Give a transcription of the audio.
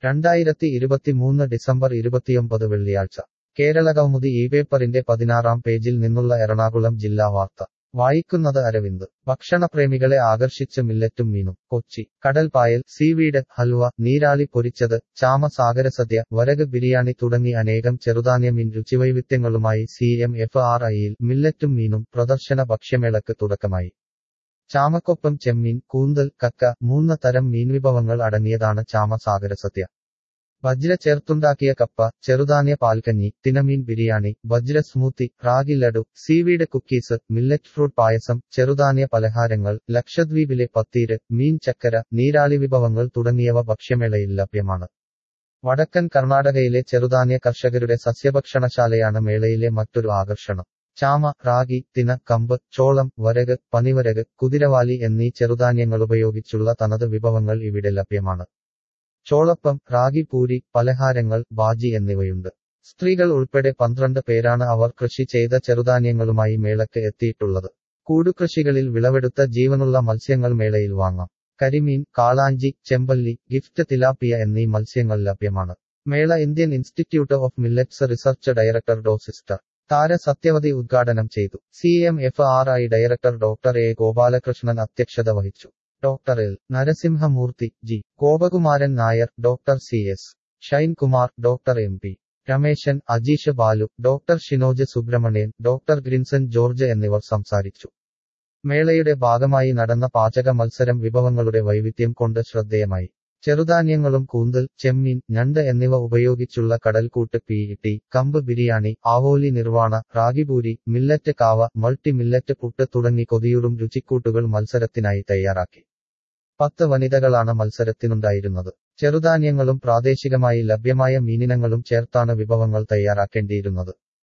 രണ്ടായിരത്തി ഇരുപത്തിമൂന്ന് ഡിസംബർ ഇരുപത്തിയൊമ്പത് വെള്ളിയാഴ്ച കേരള കൗമുദി ഈ പേപ്പറിന്റെ പതിനാറാം പേജിൽ നിന്നുള്ള എറണാകുളം ജില്ലാ വാർത്ത വായിക്കുന്നത് അരവിന്ദ് ഭക്ഷണപ്രേമികളെ ആകർഷിച്ച് മില്ലറ്റും മീനും കൊച്ചി കടൽപ്പായൽ സീവീഡ് ഹൽവ നീരാളി പൊരിച്ചത് ചാമ സാഗരസദ്യ വരക് ബിരിയാണി തുടങ്ങി അനേകം ചെറുധാന്യ മീൻ രുചിവൈവിധ്യങ്ങളുമായി സി എം എഫ് ആർ ഐയിൽ മില്ലറ്റും മീനും പ്രദർശന ഭക്ഷ്യമേളക്ക് തുടക്കമായി ചാമക്കൊപ്പം ചെമ്മീൻ കൂന്തൽ കക്ക മൂന്ന് തരം മീൻവിഭവങ്ങൾ അടങ്ങിയതാണ് ചാമ സാഗരസദ്യ വജ്ര ചേർത്തുണ്ടാക്കിയ കപ്പ ചെറുധാന്യ പാൽക്കഞ്ഞി തിനമീൻ ബിരിയാണി വജ്ര smoothie ragi laddu seaweed cookies millet fruit payasam ചെറുധാന്യ പലഹാരങ്ങൾ ലക്ഷദ്വീപിലെ പത്തീര് മീൻ ചക്കര നീരാളി വിഭവങ്ങൾ തുടങ്ങിയവ ഭക്ഷ്യമേളയിൽ ലഭ്യമാണ് വടക്കൻ കർണാടകയിലെ ചെറുധാന്യ കർഷകരുടെ സസ്യഭക്ഷണശാലയാണ് മേളയിലെ മറ്റൊരു ആകർഷണം ചാമ റാഗി തിന കമ്പ് ചോളം വരക് പനിവരക് കുതിരവാലി എന്നീ ചെറുധാന്യങ്ങളുപയോഗിച്ചുള്ള തനത് വിഭവങ്ങൾ ഇവിടെ ലഭ്യമാണ് ചോളപ്പം റാഗി പൂരി പലഹാരങ്ങൾ ബാജി എന്നിവയുണ്ട് സ്ത്രീകൾ ഉൾപ്പെടെ പന്ത്രണ്ട് പേരാണ് അവർ കൃഷി ചെയ്ത ചെറുധാന്യങ്ങളുമായി മേളക്ക് എത്തിയിട്ടുള്ളത് കൂടുകൃഷികളിൽ വിളവെടുത്ത ജീവനുള്ള മത്സ്യങ്ങൾ മേളയിൽ വാങ്ങാം കരിമീൻ കാളാഞ്ചി ചെമ്പല്ലി ഗിഫ്റ്റ് തിലാപ്പിയ എന്നീ മത്സ്യങ്ങൾ ലഭ്യമാണ് മേള Indian institute of millets research director Dr sister Tara Sathyavathi ഉദ്ഘാടനം ചെയ്തു C M F R I director doctor A Gopalakrishnan അധ്യക്ഷത വഹിച്ചു doctor L Narasimhamurthy G Gopakumaran Nair doctor C S Shinekumar doctor M P Rameshan Ajeesh Balu doctor Shinoj Subrahmanyan doctor Grinson George എന്നിവർ സംസാരിച്ചു മേളയുടെ ഭാഗമായി നടന്ന പാചക മത്സരം വിഭവങ്ങളുടെ വൈവിധ്യം കൊണ്ട് ശ്രദ്ധേയമായി ചെറുധാന്യങ്ങളും കൂന്തൽ ചെമ്മീൻ ഞണ്ട് എന്നിവ ഉപയോഗിച്ചുള്ള കടൽക്കൂട്ട് പി ടി കമ്പ് ബിരിയാണി ആവോലി നിർവാണ റാഗിപൂരി മില്ലറ്റ് കാവ മൾട്ടി മില്ലറ്റ് പുട്ട് തുടങ്ങി കൊതിയൂറും രുചിക്കൂട്ടുകൾ മത്സരത്തിനായി തയ്യാറാക്കി പത്ത് വനിതകളാണ് മത്സരത്തിനുണ്ടായിരുന്നത് ചെറുധാന്യങ്ങളും പ്രാദേശികമായി ലഭ്യമായ മീനിനങ്ങളും ചേർത്താണ് വിഭവങ്ങൾ തയ്യാറാക്കേണ്ടിയിരുന്നത്